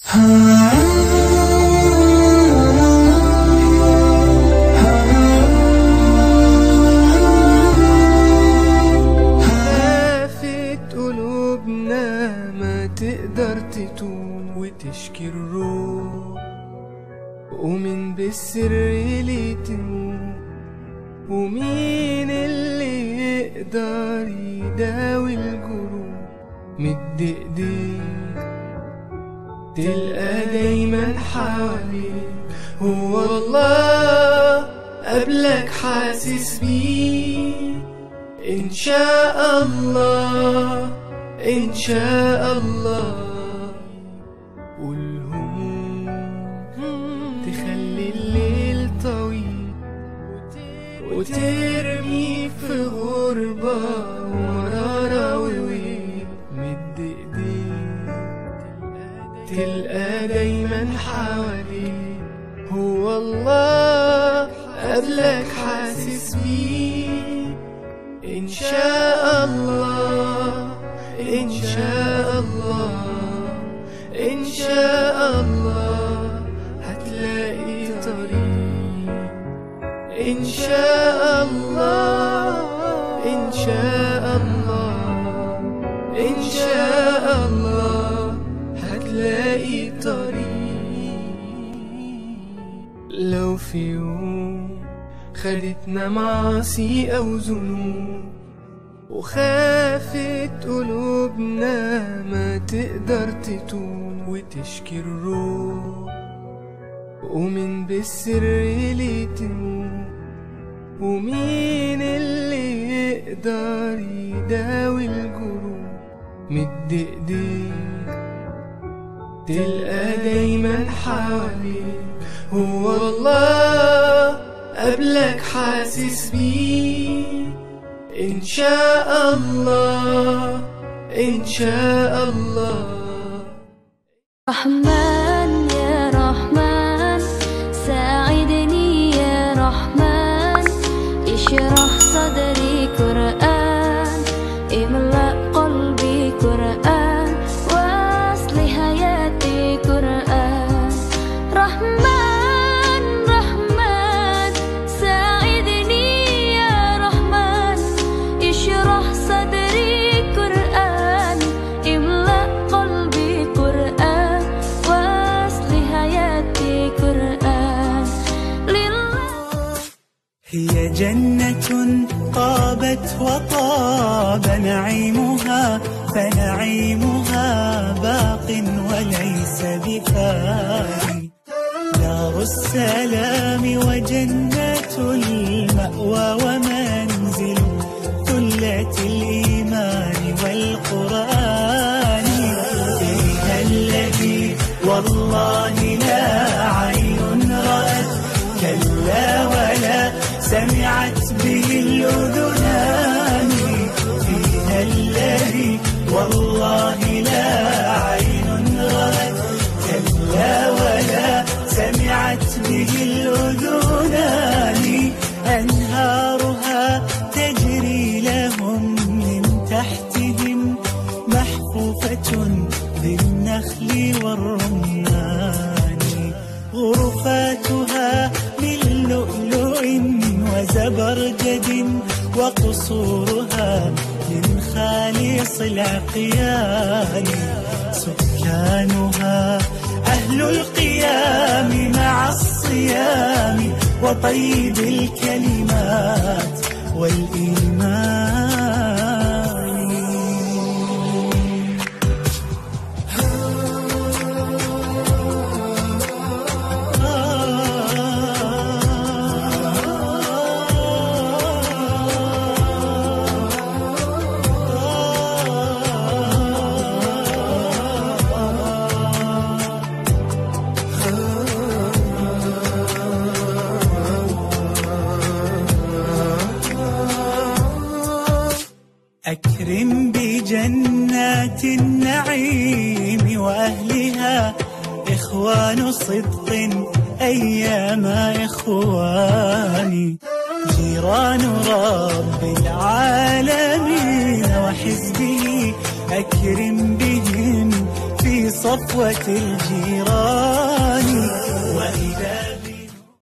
خافت قلوبنا ما تقدر تتوب وتشكي الروح ومن بالسر ليه تموت ومين اللي يقدر يداوي الجروح مد ايديك تلقى دايما حواليك هو الله قبلك حاسس بيه إن شاء الله إن شاء الله والهموم تخلي الليل طويل وترمي في غربة مرارة وويل مد ايديك تلقى دايما حواليك هو الله قبلك حاسس بيه إن شاء الله إن شاء الله إن شاء الله هتلاقي طريق إن شاء الله إن شاء الله إن شاء الله هتلاقي طريق لو في يوم خدتنا معاصي أو ذنوب وخافت قلوبنا ما تقدر تتوب وتشكي الروح ومن بالسر ليه تموت ومين اللي يقدر يداوي الجروح مد ايديك تلقى دايما حواليك هو الله قبلك حاسس بيه إن شاء الله إن شاء الله رحمن يا رحمن ساعدني يا رحمن اشرح صدري قرآن املأ قلبي قرآن واصل حياتي قرآن رحمن رحمن ساعدني يا رحمن اشرح صدري قرآن املأ قلبي قرآن واصل حياتي قرآن لله هي جنة طابت وطاب نعيمها فنعيمها باق وليس بفاني دار السلام وجنة المأوى ومنزل ثلة الإيمان والقرآن فيها الذي والله لا عين رأت كلا ولا سمعت به الأذنان فيها الذي والله لا عين رأت كلا ولا سمعت به الأذنان أنهارها تجري لهم من تحتهم محفوفة بالنخل والرمان غرفاتها من لؤلؤ وزبرجد وقصورها من خالص العقيان سكانها أهل القيام مع الصيام وطيب الكلمات والإيمان أكرم بجنات النعيم وأهلها إخوان صدق أيام إخواني جيران رب العالمين وحزبه أكرم بهم في صفوة الجيران وإذا